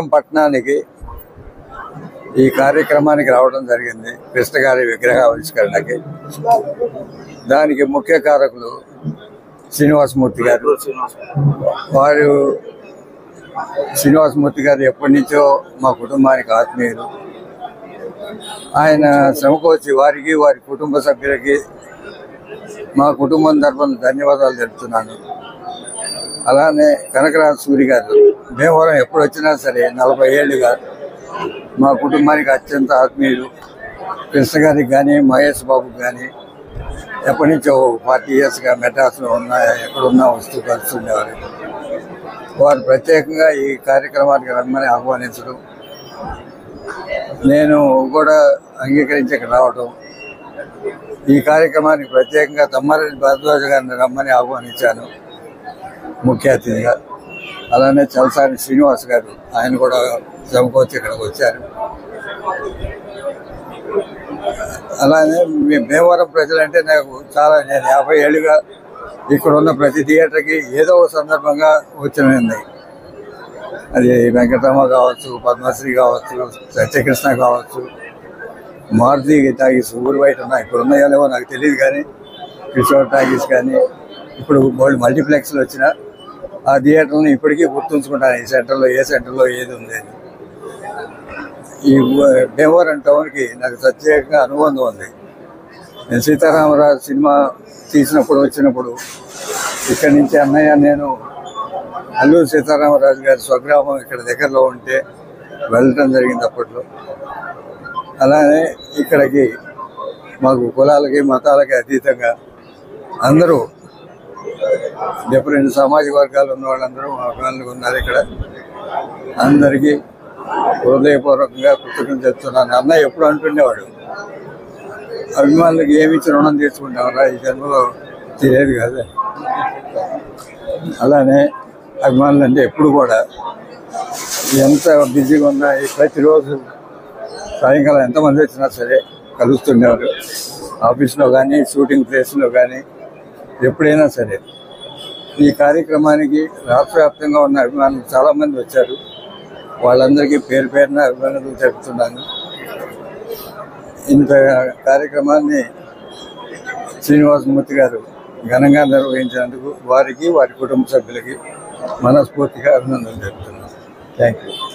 భీమవరం పట్టణానికి ఈ కార్యక్రమానికి రావడం జరిగింది కృష్ణ గారి విగ్రహ ఆవిష్కరణకి దానికి ముఖ్య కారకులు శ్రీనివాసమూర్తి గారు వారు శ్రీనివాసమూర్తి గారు ఎప్పటి నుంచో మా కుటుంబానికి ఆత్మీయులు ఆయన శ్రమకోచి వారికి వారి కుటుంబ సభ్యులకి మా కుటుంబం తరఫున ధన్యవాదాలు తెలుపుతున్నాను అలానే కనకరాజు సూరి గారు భీమవరం ఎప్పుడు వచ్చినా సరే నలభై ఏళ్ళుగా మా కుటుంబానికి అత్యంత ఆత్మీయులు కృష్ణ గారికి కానీ మహేష్ బాబుకి కానీ ఎప్పటి నుంచో ఫార్టీ ఇయర్స్గా మెడ్రాస్లో ఉన్నా ఎక్కడున్నా వస్తూ కలుస్తుండేవారు వారు ప్రత్యేకంగా ఈ కార్యక్రమానికి రమ్మని ఆహ్వానించడం నేను కూడా అంగీకరించి ఇక్కడ రావడం ఈ కార్యక్రమానికి ప్రత్యేకంగా తమ్మారెడ్డి భరద్వాజ గారిని రమ్మని ఆహ్వానించాను ముఖ్య అతిథిగా అలానే చలసాని శ్రీనివాస్ గారు ఆయన కూడా సమకూర్చి ఇక్కడికి వచ్చారు అలానే మీ భీమవరం ప్రజలంటే నాకు చాలా నేను యాభై ఏళ్ళుగా ఇక్కడ ఉన్న ప్రతి థియేటర్కి ఏదో ఒక సందర్భంగా వచ్చినాయి అది వెంకటరమ కావచ్చు పద్మశ్రీ కావచ్చు సత్యకృష్ణ కావచ్చు మారుతి టాకీస్ ఊరు బయట ఉన్నాయి ఇప్పుడు ఉన్నాయో లేవో నాకు తెలియదు కానీ కిషోర్ టాకీస్ కానీ ఇప్పుడు గోల్డ్ మల్టీప్లెక్స్లు వచ్చిన ఆ థియేటర్ని ఇప్పటికీ గుర్తుంచుకుంటాను ఈ సెంటర్లో ఏ సెంటర్లో ఏది ఉంది అని ఈ ఊ- భీమవరం టౌన్కి నాకు ప్రత్యేకంగా అనుబంధం ఉంది నేను సీతారామరాజు సినిమా తీసినప్పుడు వచ్చినప్పుడు ఇక్కడి నుంచి అన్నయ్య నేను అల్లూరు సీతారామరాజు గారి స్వగ్రామం ఇక్కడ దగ్గరలో ఉంటే వెళ్ళటం జరిగింది అప్పట్లో అలానే ఇక్కడికి మాకు కులాలకి మతాలకి అతీతంగా అందరూ డిఫరెంట్ సామాజిక వర్గాలు ఉన్న వాళ్ళందరూ మా వాళ్ళు ఉన్నారు ఇక్కడ అందరికీ హృదయపూర్వకంగా కృతజ్ఞత చెప్తున్నాను అన్నయ్య ఎప్పుడు అంటుండేవాడు అభిమానులకు ఏమి ఇచ్చి రుణం తీర్చుకుంటామరా ఈ జన్మలో తెలియదు కదా అలానే అభిమానులు అంటే ఎప్పుడు కూడా ఎంత బిజీగా ఉన్నా ఈ ప్రతిరోజు సాయంకాలం ఎంతమంది వచ్చినా సరే కలుస్తుండేవారు ఆఫీస్లో కానీ షూటింగ్ ప్లేస్లో కానీ ఎప్పుడైనా సరే ఈ కార్యక్రమానికి రాష్ట్ర వ్యాప్తంగా ఉన్న అభిమానులు చాలామంది వచ్చారు వాళ్ళందరికీ పేరు పేరున అభిమానులు చెప్తున్నాను ఇంత కార్యక్రమాన్ని శ్రీనివాసమూర్తి గారు ఘనంగా నిర్వహించినందుకు వారికి వారి కుటుంబ సభ్యులకి మనస్ఫూర్తిగా అభినందనలు చెప్తున్నాను థ్యాంక్ యూ